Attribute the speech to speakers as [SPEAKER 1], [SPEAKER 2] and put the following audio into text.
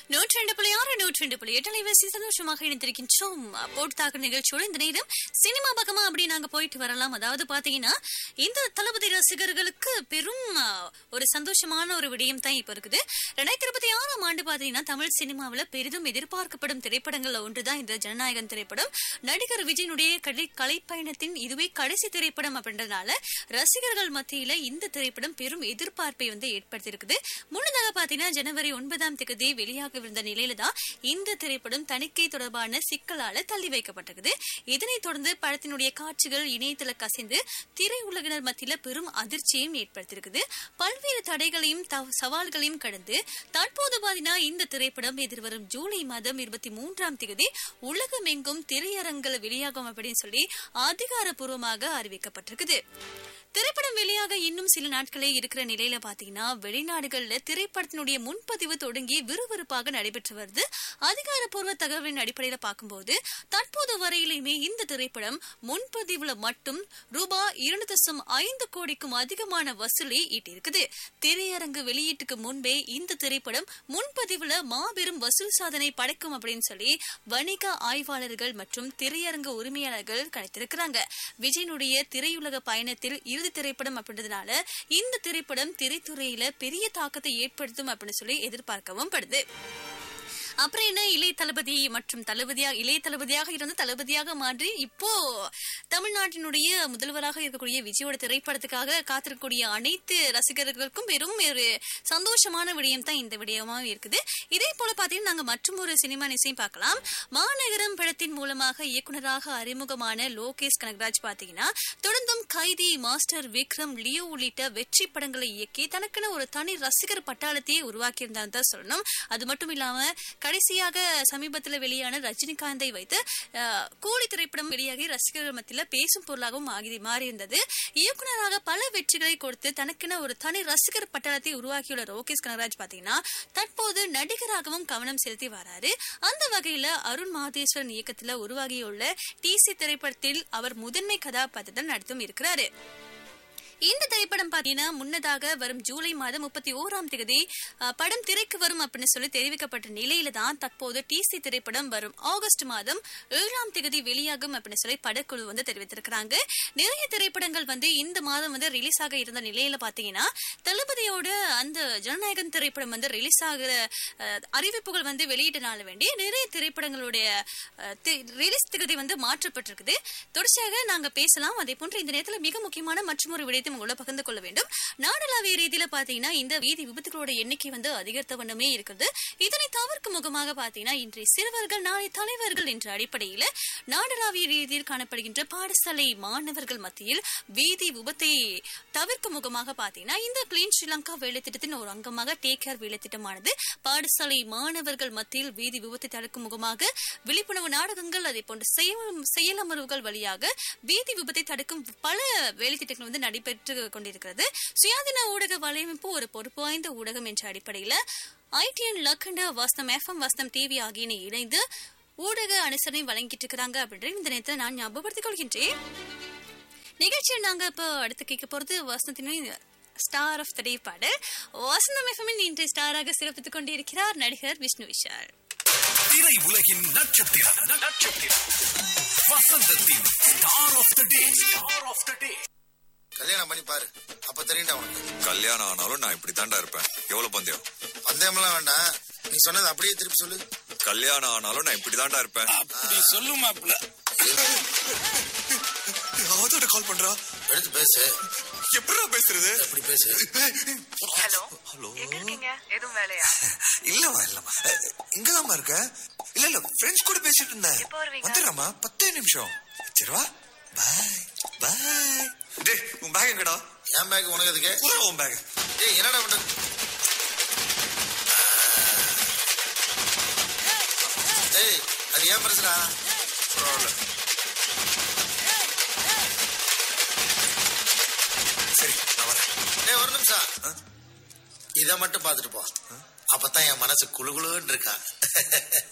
[SPEAKER 1] நூற்றி ரெண்டு புள்ளி ஆறு நூற்றி ரெண்டு புள்ளி எட்டு அலைவரிசை சந்தோஷமாக இணைந்திருக்கின்றோம் போட்டாக்கு நிகழ்ச்சியோடு இந்த நேரம் சினிமா பக்கமா அப்படி நாங்க போயிட்டு வரலாம் அதாவது பாத்தீங்கன்னா இந்த தளபதி ரசிகர்களுக்கு பெரும் ஆ, ஒரு சந்தோஷமான ஒரு விடயம் தான் இப்ப இருக்குது ரெண்டாயிரத்தி இருபத்தி ஆறாம் ஆண்டு பாத்தீங்கன்னா தமிழ் சினிமாவுல பெரிதும் எதிர்பார்க்கப்படும் திரைப்படங்கள்ல ஒன்றுதான் இந்த ஜனநாயகன் திரைப்படம் நடிகர் விஜயனுடைய கலை கலைப்பயணத்தின் இதுவே கடைசி திரைப்படம் அப்படின்றதுனால ரசிகர்கள் மத்தியில இந்த திரைப்படம் பெரும் எதிர்பார்ப்பை வந்து ஏற்படுத்தியிருக்குது முன்னதாக பாத்தீங்கன்னா ஜனவரி ஒன்பதாம் தேதி வெளியாகவிருந்த நிலையில தான் இந்த திரைப்படம் தணிக்கை தொடர்பான சிக்கலால தள்ளி வைக்கப்பட்டிருக்குது இதனைத் தொடர்ந்து படத்தினுடைய காட்சிகள் இணையத்துல கசிந்து திரையுலகினர் மத்தியில பெரும் அதிர்ச்சியையும் ஏற்படுத்தியிருக்குது பல்வேறு தடைகளையும் தவ- சவால்களையும் கடந்து தற்போது பாத்தீங்கன்னா இந்த திரைப்படம் எதிர்வரும் ஜூலை மாதம் இருபத்தி மூன்றாம் தேதி உலகமெங்கும் திரையரங்கில் வெளியாகும் அப்படின்னு சொல்லி அதிகாரப்பூர்வமாக அறிவிக்கப்பட்டிருக்குது திரைப்படம் வெளியாக இன்னும் சில நாட்களே இருக்கிற நிலையில பாத்தீங்கன்னா வெளிநாடுகள்ல திரைப்படத்தினுடைய முன்பதிவு தொடங்கி விறுவிறுப்பாக நடைபெற்று வருது அதிகாரப்பூர்வ தகவலின் அடிப்படையில பார்க்கும்போது தற்போது வரையிலுமே இந்த திரைப்படம் முன்பதிவுல மட்டும் ரூபாய் இரண்டு தசம் ஐந்து கோடிக்கும் அதிகமான வசூலை ஈட்டியிருக்குது திரையரங்கு வெளியீட்டுக்கு முன்பே இந்த திரைப்படம் முன்பதிவுல மாபெரும் வசூல் சாதனை படைக்கும் அப்படின்னு சொல்லி வணிக ஆய்வாளர்கள் மற்றும் திரையரங்கு உரிமையாளர்கள் கணித்திருக்கிறாங்க விஜயனுடைய திரையுலக பயணத்தில் இறுதி திரைப்படம் அப்படின்றதுனால இந்த திரைப்படம் திரைத்துறையில பெரிய தாக்கத்தை ஏற்படுத்தும் அப்படின்னு சொல்லி எதிர்பார்க்கவும் படுது அப்புறம் என்ன இளைய தளபதி மற்றும் தளபதியாக இளைய தளபதியாக இருந்து தளபதியாக மாற்றி இப்போ தமிழ்நாட்டினுடைய முதல்வராக இருக்கக்கூடிய விஜயோட திரைப்படத்துக்காக காத்திருக்கக்கூடிய அனைத்து ரசிகர்களுக்கும் பெரும் ஒரு சந்தோஷமான விடயம் தான் இந்த விடயமாக இருக்குது இதே போல பாத்தீங்கன்னா நாங்க மற்றும் ஒரு சினிமா நிச்சயம் பார்க்கலாம் மாநகரம் படத்தின் மூலமாக இயக்குனராக அறிமுகமான லோகேஷ் கனகராஜ் பாத்தீங்கன்னா தொடர்ந்தும் கைதி மாஸ்டர் விக்ரம் லியோ உள்ளிட்ட வெற்றி படங்களை இயக்கி தனக்கென ஒரு தனி ரசிகர் பட்டாளத்தையே உருவாக்கியிருந்தான்னு தான் சொல்லணும் அது மட்டும் இல்லாம கடைசியாக சமீபத்துல வெளியான ரஜினிகாந்தை வைத்து அஹ், கூலி திரைப்படம் வெளியாகி ரசிகர்கள் மத்தியில பேசும் பொருளாகவும் ஆகி மாறியிருந்தது இயக்குனராக பல வெற்றிகளை கொடுத்து தனக்கென ஒரு தனி ரசிகர் பட்டாளத்தை உருவாக்கியுள்ள ரோகேஷ் கனகராஜ் பாத்தீங்கன்னா தற்போது நடிகராகவும் கவனம் செலுத்தி வராரு அந்த வகையில அருண் மாதேஸ்வரன் இயக்கத்துல உருவாகியுள்ள டிசி திரைப்படத்தில் அவர் முதன்மை கதாபாத்திரத்தில் நடித்தும் இருக்கிறாரு இந்த திரைப்படம் பாத்தீங்கன்னா முன்னதாக வரும் ஜூலை மாதம் முப்பத்தி ஓராம் தேதி அஹ், படம் திரைக்கு வரும் அப்படின்னு சொல்லி தெரிவிக்கப்பட்ட நிலையில தான் தற்போது டிசி திரைப்படம் வரும் ஆகஸ்ட் மாதம் ஏழாம் தேதி வெளியாகும் அப்படின்னு சொல்லி படக்குழு வந்து தெரிவித்திருக்கிறாங்க நிறைய திரைப்படங்கள் வந்து இந்த மாதம் வந்து ரிலீஸ் ஆக இருந்த நிலையில பாத்தீங்கன்னா தளபதியோட அந்த ஜனநாயகன் திரைப்படம் வந்து ரிலீஸ் ஆகிற அஹ், அறிவிப்புகள் வந்து வெளியிட்டனால வேண்டி நிறைய திரைப்படங்களுடைய ரிலீஸ் திகதி வந்து மாற்றப்பட்டிருக்குது தொடர்ச்சியாக நாங்க பேசலாம் அதே போன்று இந்த நேரத்துல மிக முக்கியமான மற்றும் ஒரு விடயத்தை உங்களோட பகிர்ந்து கொள்ள வேண்டும் நாடளாவிய ரீதியில பாத்தீங்கன்னா இந்த வீதி விபத்துகளோட எண்ணிக்கை வந்து அதிகரித்த வண்ணமே இருக்குது இதனை தவிர்க்கும் முகமாக பாத்தீங்கன்னா இன்றைய சிறுவர்கள் நாளை தலைவர்கள் என்ற அடிப்படையில நாடளாவிய ரீதியில் காணப்படுகின்ற பாடசாலை மாணவர்கள் மத்தியில் வீதி விபத்தை தவிர்க்கும் முகமாக பாத்தீங்கன்னா இந்த கிளீன் ஸ்ரீலங்கா வேலை திட்டத்தின் ஒரு அங்கமாக டேக் கேர் வேலை திட்டமானது பாடசாலை மாணவர்கள் மத்தியில் வீதி விபத்தை தடுக்கும் முகமாக விழிப்புணர்வு நாடகங்கள் அதே போன்ற செயல் செயலமர்வுகள் வழியாக வீதி விபத்தை தடுக்கும் பல வேலை திட்டங்கள் வந்து நடைபெற்று கொண்டிருக்கிறது சுயாதீன ஊடக வலையமைப்பு ஒரு பொறுப்பு வாய்ந்த ஊடகம் என்ற அடிப்படையில ITN Lakhanda Vasantham FM Vasantham TV ஆகியன இணைந்து ஊடக அனுசரணை வழங்கிட்டு இருக்கிறாங்க அப்படின்ற இந்த நேரத்தில் நான் ஞாபகப்படுத்திக் கொள்கின்றேன் நிகழ்ச்சியில் நாங்க இப்போ அடுத்து கேட்க போறது வசந்தத்தின் ஸ்டார் ஆஃப் த டே பாடல் வசந்தம் எஃப்எம்மின் இன்று ஸ்டாராக சிறப்பித்துக் கொண்டிருக்கிறார் நடிகர் விஷ்ணு விஷால்
[SPEAKER 2] திரை உலகின் நட்சத்திரம் நட்சத்திரம் வசந்தத்தின் star of the day star of the day
[SPEAKER 3] கல்யாணம் பண்ணி பாரு அப்ப தெரியும்டா உனக்கு
[SPEAKER 4] கல்யாணம் ஆனாலும் நான் இப்படி தாண்டா இருப்பேன் எவ்வளவு பந்தயம்
[SPEAKER 3] பந்தயம்லாம் வேண்டாம் நீ சொன்னது அப்படியே திருப்பி சொல்லு
[SPEAKER 4] கல்யாணம் ஆனாலும் நான் இப்படி தாண்டா இருப்பேன்
[SPEAKER 2] அப்படி சொல்லு மாப்ள
[SPEAKER 4] அதோட கால் பண்றா
[SPEAKER 3] எடுத்து பேசு
[SPEAKER 4] எப்படிடா பேசுறது
[SPEAKER 3] அப்படி பேசு
[SPEAKER 5] ஹலோ
[SPEAKER 4] ஹலோ
[SPEAKER 5] எங்க இருக்கீங்க எதுவும் வேலையா
[SPEAKER 4] இல்லம்மா இல்லம்மா இங்கதாம்மா இருக்க இல்ல இல்ல ஃப்ரெண்ட்ஸ் கூட பேசிட்டு இருந்தேன்
[SPEAKER 5] எப்போ வருவீங்க?
[SPEAKER 4] வந்துடுறமா பத்தே நிமிஷம் சரிவா பாய் பாய் டேய் உன் பேக் எங்கடா
[SPEAKER 3] என் பேக் உனக்கு எதுக்கு
[SPEAKER 4] புறா உன் பேக்
[SPEAKER 3] ஏய் என்னடா பண்ற ஏய் அது ஏன் பிரச்சனை
[SPEAKER 4] பரவாயில்ல சரி நான் வரேன்
[SPEAKER 3] ஏய் ஒரு நிமிஷம் இதை மட்டும் பார்த்துட்டு போ அப்பதான் என் மனசு குளு குளுன்னு இருக்கா